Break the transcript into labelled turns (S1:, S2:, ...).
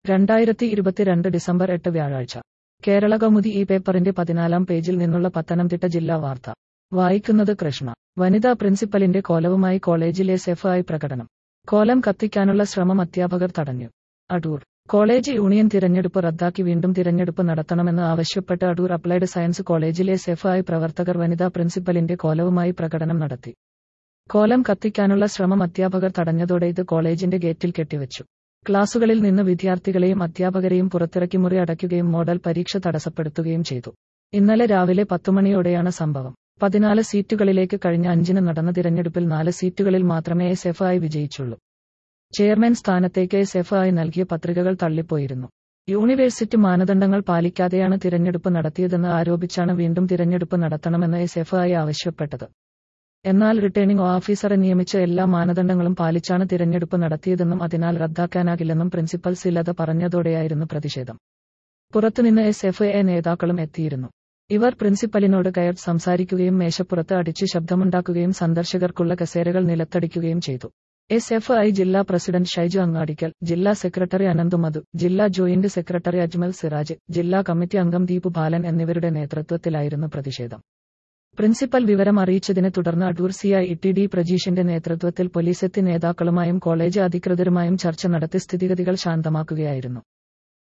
S1: രണ്ടായിരത്തി ഇരുപത്തിരണ്ട് ഡിസംബർ എട്ട് വ്യാഴാഴ്ച കേരള കൗമുദി ഈ പേപ്പറിന്റെ പതിനാലാം പേജിൽ നിന്നുള്ള പത്തനംതിട്ട ജില്ലാ വാർത്ത വായിക്കുന്നത് കൃഷ്ണ വനിതാ പ്രിൻസിപ്പലിന്റെ കോലവുമായി കോളേജിലെ സെഫായി പ്രകടനം കോലം കത്തിക്കാനുള്ള ശ്രമം അധ്യാപകർ തടഞ്ഞു അടൂർ കോളേജ് യൂണിയൻ തിരഞ്ഞെടുപ്പ് റദ്ദാക്കി വീണ്ടും തിരഞ്ഞെടുപ്പ് നടത്തണമെന്ന് ആവശ്യപ്പെട്ട് അടൂർ അപ്ലൈഡ് സയൻസ് കോളേജിലെ സെഫായി പ്രവർത്തകർ വനിതാ പ്രിൻസിപ്പലിന്റെ കോലവുമായി പ്രകടനം നടത്തി കോലം കത്തിക്കാനുള്ള ശ്രമം അധ്യാപകർ തടഞ്ഞതോടെ ഇത് കോളേജിന്റെ ഗേറ്റിൽ കെട്ടിവെച്ചു ക്ലാസുകളിൽ നിന്ന് വിദ്യാർത്ഥികളെയും അധ്യാപകരെയും പുറത്തിറക്കി മുറി അടയ്ക്കുകയും മോഡൽ പരീക്ഷ തടസ്സപ്പെടുത്തുകയും ചെയ്തു ഇന്നലെ രാവിലെ പത്തുമണിയോടെയാണ് സംഭവം പതിനാല് സീറ്റുകളിലേക്ക് കഴിഞ്ഞ അഞ്ചിന് നടന്ന തിരഞ്ഞെടുപ്പിൽ നാല് സീറ്റുകളിൽ മാത്രമേ എസ് എഫ് ആയി വിജയിച്ചുള്ളൂ ചെയർമാൻ സ്ഥാനത്തേക്ക് എസ് എഫ് ആയി നൽകിയ പത്രികകൾ തള്ളിപ്പോയിരുന്നു യൂണിവേഴ്സിറ്റി മാനദണ്ഡങ്ങൾ പാലിക്കാതെയാണ് തിരഞ്ഞെടുപ്പ് നടത്തിയതെന്ന് ആരോപിച്ചാണ് വീണ്ടും തിരഞ്ഞെടുപ്പ് നടത്തണമെന്ന് എസ് എഫ് ആയി ആവശ്യപ്പെട്ടത് എന്നാൽ റിട്ടേണിംഗ് ഓഫീസറെ നിയമിച്ച എല്ലാ മാനദണ്ഡങ്ങളും പാലിച്ചാണ് തിരഞ്ഞെടുപ്പ് നടത്തിയതെന്നും അതിനാൽ റദ്ദാക്കാനാകില്ലെന്നും പ്രിൻസിപ്പൽ സിലത പറഞ്ഞതോടെയായിരുന്നു പ്രതിഷേധം പുറത്തുനിന്ന് എസ് എഫ് എ നേതാക്കളും എത്തിയിരുന്നു ഇവർ പ്രിൻസിപ്പലിനോട് കയർ സംസാരിക്കുകയും മേശപ്പുറത്ത് അടിച്ചു ശബ്ദമുണ്ടാക്കുകയും സന്ദർശകർക്കുള്ള കസേരകൾ നിലത്തടിക്കുകയും ചെയ്തു എസ് എഫ് ഐ ജില്ലാ പ്രസിഡന്റ് ഷൈജു അങ്ങാടിക്കൽ ജില്ലാ സെക്രട്ടറി അനന്തുമധു ജില്ലാ ജോയിന്റ് സെക്രട്ടറി അജ്മൽ സിറാജ് ജില്ലാ കമ്മിറ്റി അംഗം ദീപു ബാലൻ എന്നിവരുടെ നേതൃത്വത്തിലായിരുന്നു പ്രതിഷേധം പ്രിൻസിപ്പൽ വിവരം അറിയിച്ചതിനെ തുടർന്ന് അടൂർ സിഐ ടി ഡി പ്രജീഷിന്റെ നേതൃത്വത്തിൽ പോലീസെത്തി നേതാക്കളുമായും കോളേജ് അധികൃതരുമായും ചർച്ച നടത്തി സ്ഥിതിഗതികൾ ശാന്തമാക്കുകയായിരുന്നു